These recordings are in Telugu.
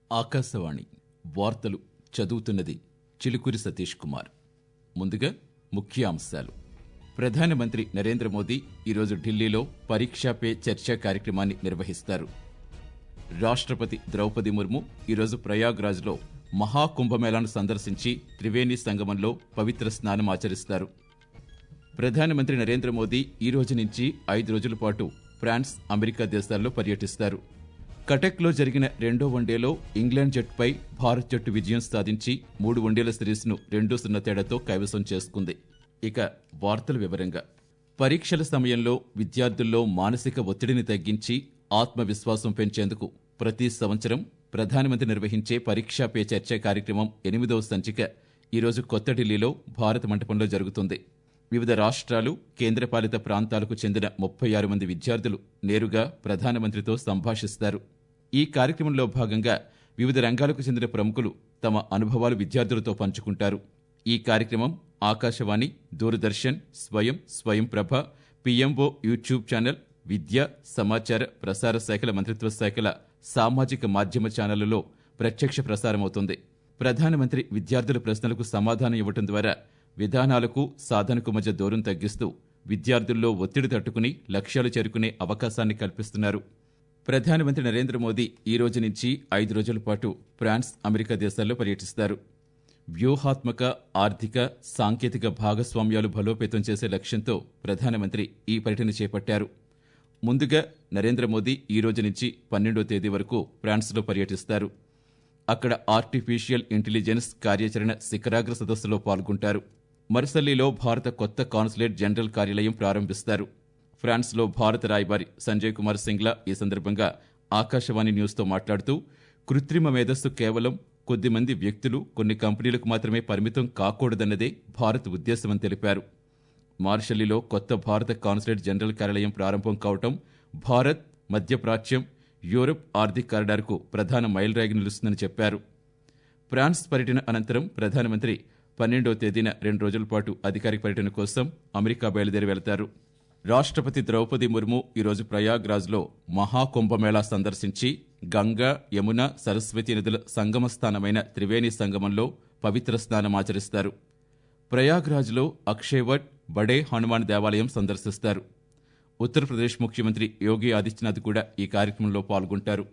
ఆకాశవాణి వార్తలు చదువుతున్నది చిలుకూరి సతీష్ కుమార్ ముందుగా ముఖ్యాంశాలు ప్రధానమంత్రి నరేంద్ర మోదీ ఈరోజు ఢిల్లీలో పరీక్షా పే చర్చ కార్యక్రమాన్ని నిర్వహిస్తారు రాష్ట్రపతి ద్రౌపది ముర్ము ఈరోజు ప్రయాగ్రాజ్లో మహాకుంభమేళాను సందర్శించి త్రివేణి సంగమంలో పవిత్ర స్నానం ఆచరిస్తారు ప్రధానమంత్రి నరేంద్ర మోదీ ఈ రోజు నుంచి ఐదు రోజుల పాటు ఫ్రాన్స్ అమెరికా దేశాల్లో పర్యటిస్తారు కటక్లో జరిగిన రెండో వన్డేలో ఇంగ్లాండ్ జట్టుపై భారత్ జట్టు విజయం సాధించి మూడు వన్డేల సిరీస్ను రెండు సున్నా తేడాతో కైవసం చేసుకుంది ఇక వార్తల వివరంగా పరీక్షల సమయంలో విద్యార్థుల్లో మానసిక ఒత్తిడిని తగ్గించి ఆత్మవిశ్వాసం పెంచేందుకు ప్రతి సంవత్సరం ప్రధానమంత్రి నిర్వహించే పరీక్షా పే చర్చ కార్యక్రమం ఎనిమిదవ సంచిక ఈరోజు కొత్త ఢిల్లీలో భారత మంటపంలో జరుగుతుంది వివిధ రాష్ట్రాలు కేంద్రపాలిత ప్రాంతాలకు చెందిన ముప్పై ఆరు మంది విద్యార్థులు నేరుగా ప్రధానమంత్రితో సంభాషిస్తారు ఈ కార్యక్రమంలో భాగంగా వివిధ రంగాలకు చెందిన ప్రముఖులు తమ అనుభవాలు విద్యార్థులతో పంచుకుంటారు ఈ కార్యక్రమం Akashvani Doordarshan Swayam Swayam Prabha PMO YouTube channel విద్య సమాచార ప్రసార శాఖల మంత్రిత్వ శాఖల సామాజిక మాధ్యమ ఛానళ్లలో ప్రత్యక్ష ప్రసారమవుతుంది ప్రధానమంత్రి విద్యార్థుల ప్రశ్నలకు సమాధానం ఇవ్వడం ద్వారా విధానాలకు సాధనకు మధ్య దూరం తగ్గిస్తూ విద్యార్థుల్లో ఒత్తిడి తట్టుకుని లక్ష్యాలు చేరుకునే అవకాశాన్ని కల్పిస్తున్నారు ప్రధానమంత్రి నరేంద్ర మోదీ ఈ రోజు నుంచి ఐదు రోజుల పాటు ఫ్రాన్స్ అమెరికా దేశాల్లో పర్యటిస్తారు వ్యూహాత్మక ఆర్థిక సాంకేతిక భాగస్వామ్యాలు బలోపేతం చేసే లక్ష్యంతో ప్రధానమంత్రి ఈ పర్యటన చేపట్టారు ముందుగా నరేంద్ర మోదీ ఈ రోజు నుంచి పన్నెండో తేదీ వరకు ఫ్రాన్స్లో పర్యటిస్తారు అక్కడ ఆర్టిఫిషియల్ ఇంటెలిజెన్స్ కార్యాచరణ శిఖరాగ్ర సదస్సులో పాల్గొంటారు మర్సల్లీలో భారత కొత్త కాన్సులేట్ జనరల్ కార్యాలయం ప్రారంభిస్తారు ఫ్రాన్స్లో భారత రాయబారి సంజయ్ కుమార్ సింగ్లా ఈ సందర్భంగా ఆకాశవాణి న్యూస్తో మాట్లాడుతూ కృత్రిమ మేధస్సు కేవలం కొద్దిమంది వ్యక్తులు కొన్ని కంపెనీలకు మాత్రమే పరిమితం కాకూడదన్నదే భారత్ ఉద్దేశమని తెలిపారు మార్షల్లీలో కొత్త భారత కాన్సులేట్ జనరల్ కార్యాలయం ప్రారంభం కావటం భారత్ మధ్యప్రాచ్యం యూరప్ ఆర్థిక కారిడార్కు ప్రధాన మైలురాయిగా నిలుస్తుందని చెప్పారు ఫ్రాన్స్ పర్యటన అనంతరం ప్రధానమంత్రి పన్నెండవ తేదీన రెండు రోజుల పాటు అధికారిక పర్యటన కోసం అమెరికా బయలుదేరి వెళతారు రాష్ట్రపతి ద్రౌపది ముర్ము ఈరోజు ప్రయాగ్రాజ్లో మహాకుంభమేళా సందర్శించి గంగా యమున సరస్వతి నదుల సంగమ స్థానమైన త్రివేణి సంగమంలో పవిత్ర స్నానం ఆచరిస్తారు ప్రయాగ్రాజ్లో అక్షయవట్ బడే హనుమాన్ దేవాలయం సందర్శిస్తారు ఉత్తరప్రదేశ్ ముఖ్యమంత్రి యోగి ఆదిత్యనాథ్ కూడా ఈ కార్యక్రమంలో పాల్గొంటారు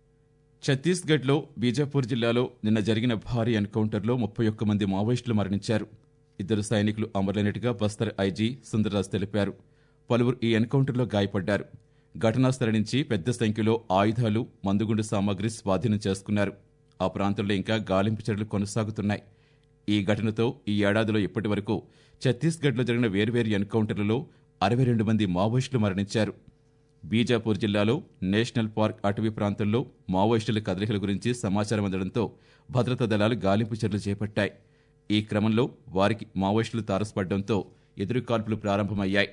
ఛత్తీస్గఢ్లో బీజాపూర్ జిల్లాలో నిన్న జరిగిన భారీ ఎన్కౌంటర్లో ముప్పై ఒక్క మంది మావోయిస్టులు మరణించారు ఇద్దరు సైనికులు అమరులైనట్టుగా బస్తర్ ఐజీ సుందర్రాజ్ తెలిపారు పలువురు ఈ ఎన్కౌంటర్లో గాయపడ్డారు ఘటనా స్థలి నుంచి పెద్ద సంఖ్యలో ఆయుధాలు మందుగుండు సామాగ్రి స్వాధీనం చేసుకున్నారు ఆ ప్రాంతంలో ఇంకా గాలింపు చర్యలు కొనసాగుతున్నాయి ఈ ఘటనతో ఈ ఏడాదిలో ఇప్పటి వరకు ఛత్తీస్గఢ్లో జరిగిన వేర్వేరు ఎన్కౌంటర్లలో అరవై రెండు మంది మావోయిస్టులు మరణించారు బీజాపూర్ జిల్లాలో నేషనల్ పార్క్ అటవీ ప్రాంతంలో మావోయిస్టుల కదలికల గురించి సమాచారం అందడంతో భద్రతా దళాలు గాలింపు చర్యలు చేపట్టాయి ఈ క్రమంలో వారికి మావోయిస్టులు తారసపడడంతో ఎదురుకాల్పులు ప్రారంభమయ్యాయి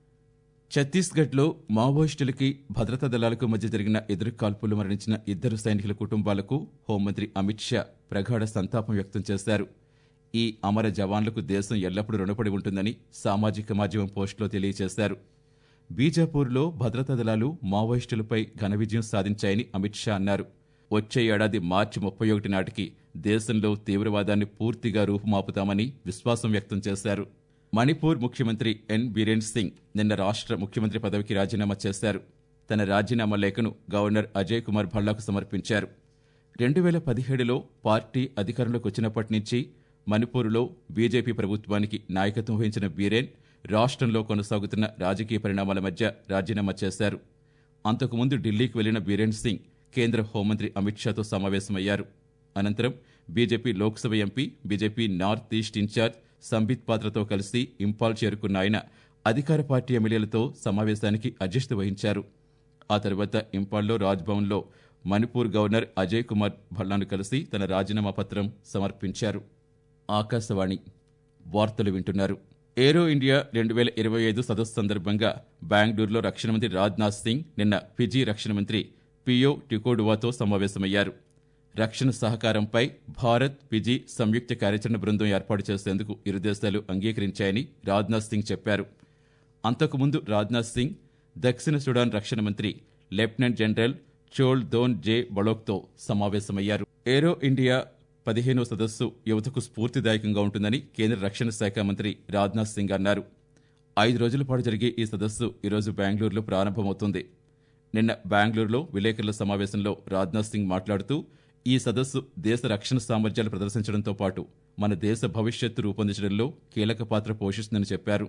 ఛత్తీస్గఢ్లో మావోయిస్టులకి భద్రతా దళాలకు మధ్య జరిగిన ఎదురుకాల్పులు మరణించిన ఇద్దరు సైనికుల కుటుంబాలకు హోంమంత్రి అమిత్ షా ప్రగాఢ సంతాపం వ్యక్తం చేశారు ఈ అమర జవాన్లకు దేశం ఎల్లప్పుడూ రుణపడి ఉంటుందని సామాజిక మాధ్యమం పోస్టులో తెలియజేశారు బీజాపూర్లో భద్రతా దళాలు మావోయిస్టులపై ఘన విజయం సాధించాయని అమిత్ షా అన్నారు వచ్చే ఏడాది మార్చి ముప్పై ఒకటి నాటికి దేశంలో తీవ్రవాదాన్ని పూర్తిగా రూపుమాపుతామని విశ్వాసం వ్యక్తం చేశారు మణిపూర్ ముఖ్యమంత్రి ఎన్ బీరేన్ సింగ్ నిన్న రాష్ట్ర ముఖ్యమంత్రి పదవికి రాజీనామా చేశారు తన రాజీనామా లేఖను గవర్నర్ అజయ్ కుమార్ భల్లాకు సమర్పించారు రెండు వేల పదిహేడులో పార్టీ అధికారంలోకి వచ్చినప్పటి నుంచి మణిపూర్లో బీజేపీ ప్రభుత్వానికి నాయకత్వం వహించిన బీరేన్ రాష్ట్రంలో కొనసాగుతున్న రాజకీయ పరిణామాల మధ్య రాజీనామా చేశారు అంతకుముందు ఢిల్లీకి వెళ్లిన బీరేన్ సింగ్ కేంద్ర హోంమంత్రి అమిత్ షాతో సమావేశమయ్యారు అనంతరం BJP Lok Sabha MP BJP north east incharge Sambit పాత్రతో కలిసి ఇంపాల్ చేరుకున్న ఆయన అధికార పార్టీ ఎమ్మెల్యేలతో సమావేశానికి అధ్యక్షత వహించారు ఆ తర్వాత ఇంపాల్లో రాజ్భవన్లో మణిపూర్ గవర్నర్ అజయ్ కుమార్ భల్లాను కలిసి తన రాజీనామా పత్రం సమర్పించారు ఆకాశవాణి వార్తలు వింటున్నారు ఏరో ఇండియా రెండు వేల ఇరవై ఐదు సదస్సు సందర్భంగా బెంగళూరులో రక్షణ మంత్రి రాజ్నాథ్ సింగ్ నిన్న ఫిజీ రక్షణ మంత్రి పియో టికోడువాతో సమావేశమయ్యారు రక్షణ సహకారంపై భారత్ ఫిజీ సంయుక్త కార్యాచరణ బృందం ఏర్పాటు చేసేందుకు ఇరు దేశాలు అంగీకరించాయని రాజ్నాథ్ సింగ్ చెప్పారు అంతకుముందు రాజ్నాథ్ సింగ్ దక్షిణ సుడాన్ రక్షణ మంత్రి లెఫ్టినెంట్ జనరల్ చోల్ దోన్ జే బళోక్తో సమావేశమయ్యారు ఏరో ఇండియా పదిహేనో సదస్సు యువతకు స్ఫూర్తిదాయకంగా ఉంటుందని కేంద్ర రక్షణ శాఖ మంత్రి రాజ్నాథ్ సింగ్ అన్నారు ఐదు రోజుల పాటు జరిగే ఈ సదస్సు ఈరోజు బెంగళూరులో ప్రారంభమవుతుంది నిన్న బెంగళూరులో విలేకరుల సమావేశంలో రాజ్నాథ్ సింగ్ మాట్లాడుతూ ఈ సదస్సు దేశ రక్షణ సామర్థ్యాలు ప్రదర్శించడంతో పాటు మన దేశ భవిష్యత్తు రూపొందించడంలో కీలక పాత్ర పోషిస్తుందని చెప్పారు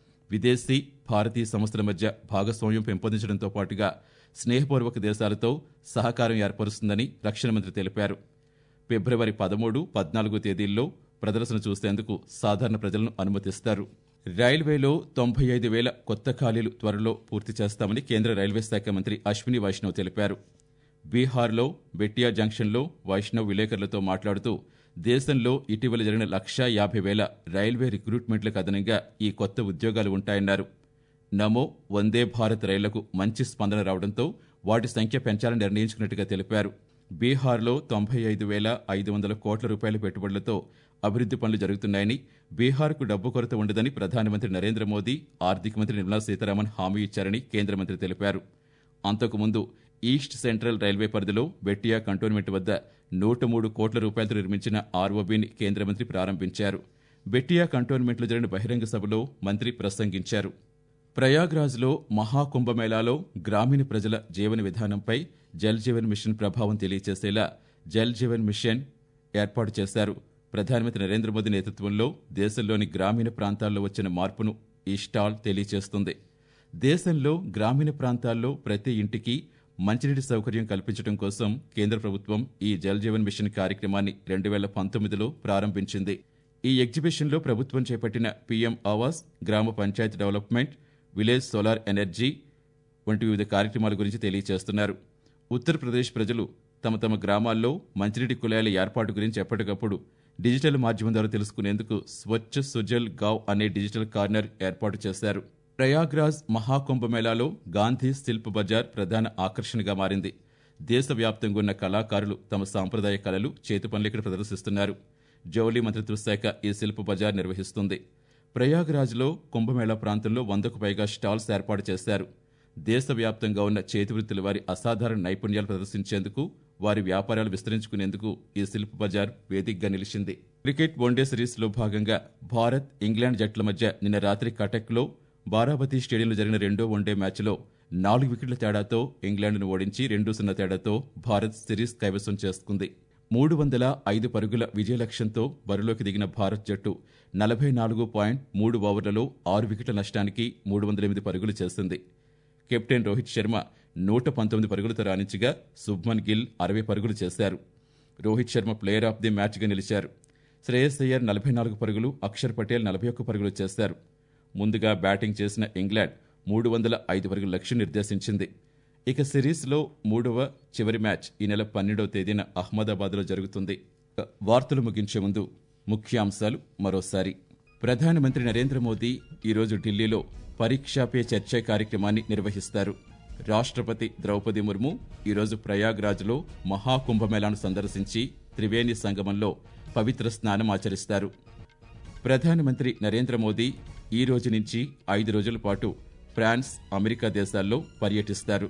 విదేశీ భారతీయ సంస్థల మధ్య భాగస్వామ్యం పెంపొందించడంతో పాటుగా స్నేహపూర్వక దేశాలతో సహకారం ఏర్పరుస్తుందని రక్షణ మంత్రి తెలిపారు ఫిబ్రవరి పదమూడు పద్నాలుగు తేదీల్లో ప్రదర్శన చూసేందుకు సాధారణ ప్రజలను అనుమతిస్తారు రైల్వేలో తొంభై ఐదు వేల కొత్త ఖాళీలు త్వరలో పూర్తి చేస్తామని కేంద్ర రైల్వే శాఖ మంత్రి అశ్విని వైష్ణవ్ తెలిపారు బీహార్లో బెట్టియా జంక్షన్లో వైష్ణవ్ విలేకరులతో మాట్లాడుతూ దేశంలో ఇటీవల జరిగిన లక్షా యాభై వేల రైల్వే రిక్రూట్మెంట్లకు అదనంగా ఈ కొత్త ఉద్యోగాలు ఉంటాయన్నారు నమో వందే భారత్ రైళ్లకు మంచి స్పందన రావడంతో వాటి సంఖ్య పెంచాలని నిర్ణయించుకున్నట్టుగా తెలిపారు బీహార్లో తొంభై ఐదు వేల ఐదు వందల కోట్ల రూపాయల పెట్టుబడులతో అభివృద్ధి పనులు జరుగుతున్నాయని బీహార్కు డబ్బు కొరత ఉండదని ప్రధానమంత్రి నరేంద్ర మోదీ ఆర్థిక మంత్రి నిర్మలా సీతారామన్ హామీ ఇచ్చారని కేంద్ర మంత్రి తెలిపారు అంతకుముందు ఈస్ట్ సెంట్రల్ రైల్వే పరిధిలో బెట్టియా కంటోన్మెంట్ వద్ద నూట మూడు కోట్ల రూపాయలతో నిర్మించిన ఆర్ఓబీని కేంద్ర మంత్రి ప్రారంభించారు బెట్టియా కంటోన్మెంట్లో జరిగిన బహిరంగ సభలో మంత్రి ప్రసంగించారు ప్రయాగ్రాజ్లో మహాకుంభమేళాలో గ్రామీణ ప్రజల జీవన విధానంపై జల్ జీవన్ మిషన్ ప్రభావం తెలియచేసేలా జల్ జీవన్ మిషన్ ఏర్పాటు చేశారు ప్రధానమంత్రి నరేంద్ర మోదీ నేతృత్వంలో దేశంలోని గ్రామీణ ప్రాంతాల్లో వచ్చిన మార్పును ఈ స్టాల్ తెలియచేస్తుంది దేశంలో గ్రామీణ ప్రాంతాల్లో ప్రతి ఇంటికి మంచినీటి సౌకర్యం కల్పించడం కోసం కేంద్ర ప్రభుత్వం ఈ జల్ జీవన్ మిషన్ కార్యక్రమాన్ని రెండు వేల పంతొమ్మిదిలో ప్రారంభించింది ఈ ఎగ్జిబిషన్లో ప్రభుత్వం చేపట్టిన పీఎం ఆవాస్ గ్రామ పంచాయతీ డెవలప్మెంట్ విలేజ్ సోలార్ ఎనర్జీ వంటి వివిధ కార్యక్రమాల గురించి తెలియజేస్తున్నారు ఉత్తరప్రదేశ్ ప్రజలు తమ తమ గ్రామాల్లో మంచినీటి కుళాయిల ఏర్పాటు గురించి ఎప్పటికప్పుడు డిజిటల్ మాధ్యమం ద్వారా తెలుసుకునేందుకు స్వచ్ఛ సుజల్ గావ్ అనే డిజిటల్ కార్నర్ ఏర్పాటు చేశారు ప్రయాగ్రాజ్ మహాకుంభమేళాలో గాంధీ శిల్ప్ బజార్ ప్రధాన ఆకర్షణగా మారింది దేశవ్యాప్తంగా ఉన్న కళాకారులు తమ సాంప్రదాయ కళలు చేతి పనులు ఇక్కడ ప్రదర్శిస్తున్నారు జౌళి మంత్రిత్వ శాఖ ఈ శిల్ప్ బజార్ నిర్వహిస్తుంది ప్రయాగ్రాజ్లో కుంభమేళా ప్రాంతంలో వందకు పైగా స్టాల్స్ ఏర్పాటు చేశారు దేశవ్యాప్తంగా ఉన్న చేతివృత్తుల వారి అసాధారణ నైపుణ్యాలు ప్రదర్శించేందుకు వారి వ్యాపారాలు విస్తరించుకునేందుకు ఈ శిల్ప్ బజార్ వేదికగా నిలిచింది క్రికెట్ వన్డే సిరీస్లో భాగంగా భారత్ ఇంగ్లాండ్ జట్ల మధ్య నిన్న రాత్రి కటక్లో బారాబతి స్టేడియంలో జరిగిన రెండో వన్డే మ్యాచ్లో నాలుగు వికెట్ల తేడాతో ఇంగ్లాండ్ను ఓడించి రెండు సున్నా తేడాతో భారత్ సిరీస్ కైవసం చేసుకుంది మూడు వందల ఐదు పరుగుల విజయ లక్ష్యంతో బరిలోకి దిగిన భారత్ జట్టు నలభై నాలుగు పాయింట్ మూడు ఓవర్లలో ఆరు వికెట్ల నష్టానికి మూడు వందల ఎనిమిది పరుగులు చేసింది కెప్టెన్ రోహిత్ శర్మ నూట పంతొమ్మిది పరుగులతో రాణించగా శుభ్మన్ గిల్ అరవై పరుగులు చేశారు Rohit Sharma player of the మ్యాచ్గా నిలిచారు శ్రేయస్ అయ్యర్ నలభై నాలుగు పరుగులు అక్షర్ పటేల్ నలభై ఒక్క పరుగులు చేశారు ముందుగా బ్యాటింగ్ చేసిన ఇంగ్లాండ్ మూడు వందల ఐదు పరుగుల లక్ష్యం నిర్దేశించింది ఇక సిరీస్లో మూడవ చివరి మ్యాచ్ ఈ నెల పన్నెండవ తేదీన అహ్మదాబాద్లో జరుగుతుంది వార్తలు ముగించే ముందు ముఖ్యాంశాలు మరోసారి ప్రధానమంత్రి నరేంద్ర మోదీ ఈరోజు ఢిల్లీలో పరీక్షా పే చర్చ కార్యక్రమాన్ని నిర్వహిస్తారు రాష్ట్రపతి ద్రౌపది ముర్ము ఈరోజు ప్రయాగ్రాజ్లో మహాకుంభమేళాను సందర్శించి త్రివేణి సంగమంలో పవిత్ర స్నానం ఆచరిస్తారు ప్రధానమంత్రి నరేంద్ర మోదీ ఈ రోజు నుంచి ఐదు రోజుల పాటు ఫ్రాన్స్ అమెరికా దేశాల్లో పర్యటిస్తారు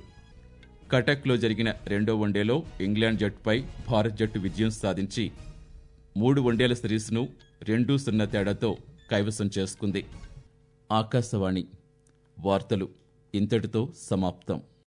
కటక్లో జరిగిన రెండో వన్డేలో ఇంగ్లాండ్ జట్టుపై భారత్ జట్టు విజయం సాధించి మూడు వన్డేల సిరీస్ను రెండు సున్నా తేడాతో కైవసం చేసుకుంది ఆకాశవాణి వార్తలు ఇంతటితో సమాప్తం